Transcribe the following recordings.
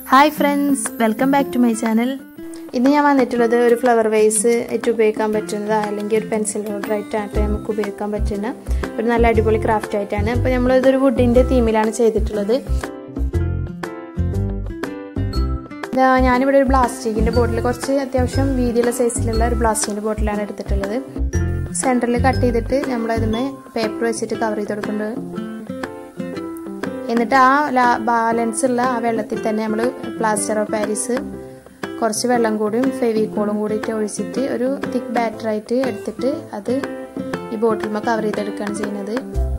hi friends welcome back to my channel ഇന്ന് ഞാൻ വന്നിട്ടുള്ളത് ഒരു ഫ്ലവർ വേസ് ആയിട്ട് ഉപയോഗിക്കാൻ പറ്റുന്നത് അല്ലെങ്കിൽ ഒരു പെൻസിൽ ഹോൾഡർ ആയിട്ടായിട്ട് നമുക്ക് ഉപയോഗിക്കാൻ പറ്റുന്ന ഒരു നല്ല അടിപൊളി ക്രാഫ്റ്റ് ആയിട്ടാണ് അപ്പോൾ നമ്മളിതൊരു വുഡിൻ്റെ തീമിലാണ് ചെയ്തിട്ടുള്ളത് ഞാനിവിടെ ഒരു പ്ലാസ്റ്റിക്കിൻ്റെ ബോട്ടിൽ കുറച്ച് അത്യാവശ്യം വീതിയുള്ള സൈസിലുള്ള ഒരു പ്ലാസ്റ്റിക്കിൻ്റെ ബോട്ടിലാണ് എടുത്തിട്ടുള്ളത് സെൻറ്ററിൽ കട്ട് ചെയ്തിട്ട് നമ്മളതിന്മേ പേപ്പർ വെച്ചിട്ട് കവർ ചെയ്ത് കൊടുക്കുന്നുണ്ട് എന്നിട്ട് ആ ബാലൻസ് ഉള്ള ആ വെള്ളത്തിൽ തന്നെ നമ്മൾ പ്ലാസ്റ്റർ ഓഫ് പാരീസ് കുറച്ച് വെള്ളം കൂടിയും ഫെവിക്കോളും കൂടിയിട്ട് ഒഴിച്ചിട്ട് ഒരു തിക്ക് ബാറ്ററായിട്ട് എടുത്തിട്ട് അത് ഈ ബോട്ടിൽമ കവർ ചെയ്തെടുക്കുകയാണ് ചെയ്യുന്നത്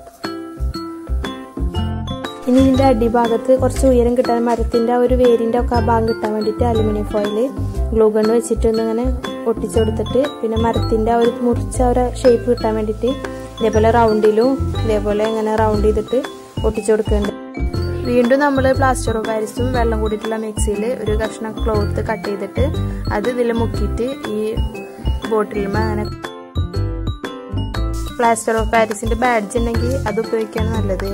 ഇനി ഇതിൻ്റെ അടിഭാഗത്ത് കുറച്ച് ഉയരം കിട്ടാൻ മരത്തിൻ്റെ ആ ഒരു വേരിൻ്റെ ഒക്കെ ആ ഭാഗം കിട്ടാൻ വേണ്ടിയിട്ട് അലുമിനിയം ഫോയിൽ ഗ്ലൂ ഗൺ വെച്ചിട്ട് ഒന്നിങ്ങനെ ഒട്ടിച്ചു കൊടുത്തിട്ട് പിന്നെ മരത്തിൻ്റെ ആ ഒരു മുറിച്ച ഒരു ഷേപ്പ് കിട്ടാൻ വേണ്ടിയിട്ട് ഇതേപോലെ റൗണ്ടിലും ഇതേപോലെ ഇങ്ങനെ റൗണ്ട് ചെയ്തിട്ട് ഒട്ടിച്ചു കൊടുക്കുന്നുണ്ട് വീണ്ടും നമ്മൾ പ്ലാസ്റ്റർ ഓഫ് പാരിസും വെള്ളം കൂടിയിട്ടുള്ള മിക്സിയിൽ ഒരു കഷ്ണം ക്ലോത്ത് കട്ട് ചെയ്തിട്ട് അത് ഇതിൽ മുക്കിയിട്ട് ഈ ബോട്ടിലും അങ്ങനെ പ്ലാസ്റ്റർ ഓഫ് പാരീസിന്റെ ബാഡ്ജ് ഉണ്ടെങ്കിൽ അത് ഉപയോഗിക്കുകയാണ് നല്ലത്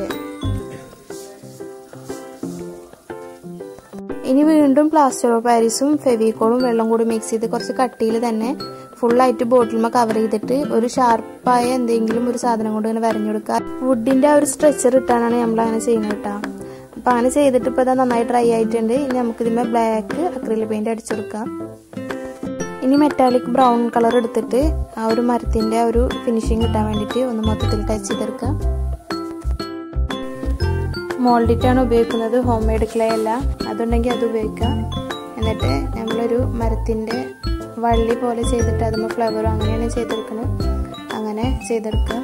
ഇനി വീണ്ടും പ്ലാസ്റ്റർ ഓഫ് പാരീസും ഫെവിക്കോളും വെള്ളം കൂടി മിക്സ് ചെയ്ത് കുറച്ച് കട്ടിയിൽ തന്നെ ഫുള്ളായിട്ട് ബോട്ടിലുമ കവർ ചെയ്തിട്ട് ഒരു ഷാർപ്പായ എന്തെങ്കിലും ഒരു സാധനം കൊണ്ട് ഇങ്ങനെ വരഞ്ഞു കൊടുക്കുക വുഡിന്റെ ആ ഒരു സ്ട്രെച്ചർ ഇട്ടാണ് നമ്മൾ അങ്ങനെ ചെയ്യുന്നത് കേട്ടോ അപ്പം അങ്ങനെ ചെയ്തിട്ട് ഇപ്പോൾ ഇതാ നന്നായി ഡ്രൈ ആയിട്ടുണ്ട് ഇനി നമുക്ക് ഇതിന്മേ ബ്ലാക്ക് അക്രിൽ പെയിന്റ് അടിച്ചു കൊടുക്കാം ഇനി മെറ്റാലിക് ബ്രൗൺ കളർ എടുത്തിട്ട് ആ ഒരു മരത്തിന്റെ ആ ഒരു ഫിനിഷിങ് കിട്ടാൻ വേണ്ടിയിട്ട് ഒന്ന് മൊത്തത്തിൽ ടച്ച് ചെയ്തെടുക്കാം മോൾഡിറ്റാണ് ഉപയോഗിക്കുന്നത് ഹോം മെയ്ഡ് ക്ലേ അല്ല അതുണ്ടെങ്കിൽ അത് ഉപയോഗിക്കാം എന്നിട്ട് നമ്മളൊരു മരത്തിൻ്റെ വള്ളി പോലെ ചെയ്തിട്ട് അതുമ്പോൾ ഫ്ലവറും അങ്ങനെയാണ് ചെയ്തെടുക്കുന്നത് അങ്ങനെ ചെയ്തെടുക്കുക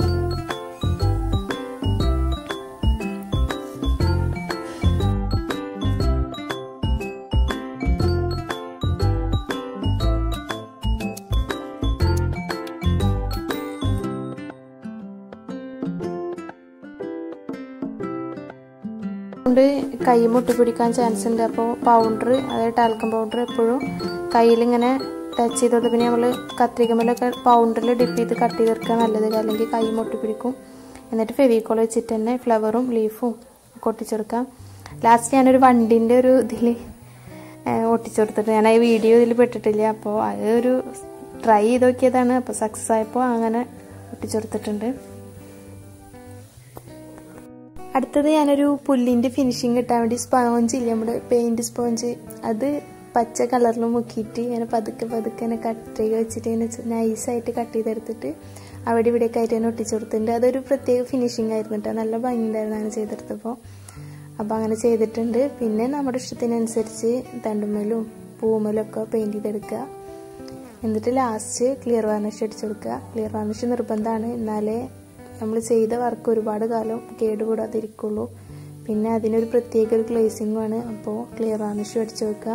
കൊണ്ട് കൈ മുട്ടി പിടിക്കാൻ ചാൻസ് ഉണ്ട് അപ്പോൾ പൗഡർ അതായത് ടാൽക്കം പൗഡർ എപ്പോഴും കയ്യിലിങ്ങനെ ടച്ച് ചെയ്തോട്ട് പിന്നെ നമ്മൾ കത്രികമേലൊക്കെ പൗഡറിൽ ഡിപ്പ് ചെയ്ത് കട്ട് ചെയ്തെടുക്കുക നല്ലത് അല്ലെങ്കിൽ കൈ മുട്ടി പിടിക്കും എന്നിട്ട് ഫെവിക്കോൾ വെച്ചിട്ട് തന്നെ ഫ്ലവറും ലീഫും ഒട്ടിച്ചെടുക്കാം ലാസ്റ്റ് ഞാനൊരു വണ്ടിൻ്റെ ഒരു ഇതിൽ ഒട്ടിച്ചെടുത്തിട്ട് ഞാൻ ആ വീഡിയോ ഇതിൽ പെട്ടിട്ടില്ല അപ്പോൾ അത് ഒരു ട്രൈ ചെയ്ത് നോക്കിയതാണ് അപ്പോൾ സക്സസ് ആയപ്പോൾ അങ്ങനെ ഒട്ടിച്ചെടുത്തിട്ടുണ്ട് അടുത്തത് ഞാനൊരു പുല്ലിൻ്റെ ഫിനിഷിങ് കിട്ടാൻ വേണ്ടി സ്പോഞ്ച് ഇല്ല നമ്മുടെ പെയിൻറ് സ്പോഞ്ച് അത് പച്ച കളറിൽ മുക്കിയിട്ട് ഇങ്ങനെ പതുക്കെ പതുക്കെ ഇങ്ങനെ കട്ട് ചെയ്ത് വെച്ചിട്ട് ഇങ്ങനെ നൈസായിട്ട് കട്ട് ചെയ്തെടുത്തിട്ട് അവിടെ ഇവിടെയൊക്കെ ആയിട്ട് തന്നെ ഒട്ടിച്ചു കൊടുത്തിട്ടുണ്ട് അതൊരു പ്രത്യേക ഫിനിഷിങ് ആയിരുന്നു കേട്ടോ നല്ല ഭംഗിയുണ്ടായിരുന്നു അങ്ങനെ ചെയ്തെടുത്തപ്പോൾ അപ്പോൾ അങ്ങനെ ചെയ്തിട്ടുണ്ട് പിന്നെ നമ്മുടെ ഇഷ്ടത്തിനനുസരിച്ച് തണ്ടുമ്മലും പൂമ്മലും ഒക്കെ പെയിൻറ് ചെയ്തെടുക്കുക എന്നിട്ട് ലാസ്റ്റ് ക്ലിയർ വാർണിഷ് അടിച്ചു കൊടുക്കുക ക്ലിയർ വാർണിഷ് നിർബന്ധമാണ് എന്നാലേ നമ്മൾ ചെയ്ത വർക്ക് ഒരുപാട് കാലം കേടുകൂടാതിരിക്കുള്ളൂ പിന്നെ അതിനൊരു പ്രത്യേക ഒരു ഗ്ലേസിങ്ങുമാണ് അപ്പോൾ ക്ലിയർ വാർണിഷ് അടിച്ചു വെക്കുക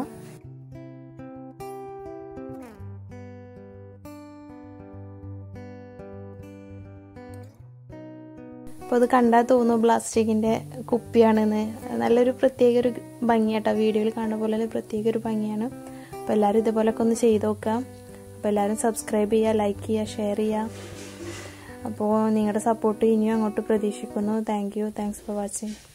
അപ്പോൾ അത് കണ്ടാൽ തോന്നും പ്ലാസ്റ്റിക്കിൻ്റെ കുപ്പിയാണെന്ന് നല്ലൊരു പ്രത്യേക ഒരു ഭംഗിയാട്ടോ വീഡിയോയിൽ കാണുന്ന പോലെ പ്രത്യേക ഒരു ഭംഗിയാണ് അപ്പോൾ എല്ലാവരും ഇതുപോലൊക്കെ ഒന്ന് ചെയ്ത് നോക്കാം അപ്പോൾ എല്ലാവരും സബ്സ്ക്രൈബ് ചെയ്യുക ലൈക്ക് ചെയ്യുക ഷെയർ ചെയ്യുക അപ്പോൾ നിങ്ങളുടെ സപ്പോർട്ട് ഇനിയും അങ്ങോട്ട് പ്രതീക്ഷിക്കുന്നു thank you thanks for watching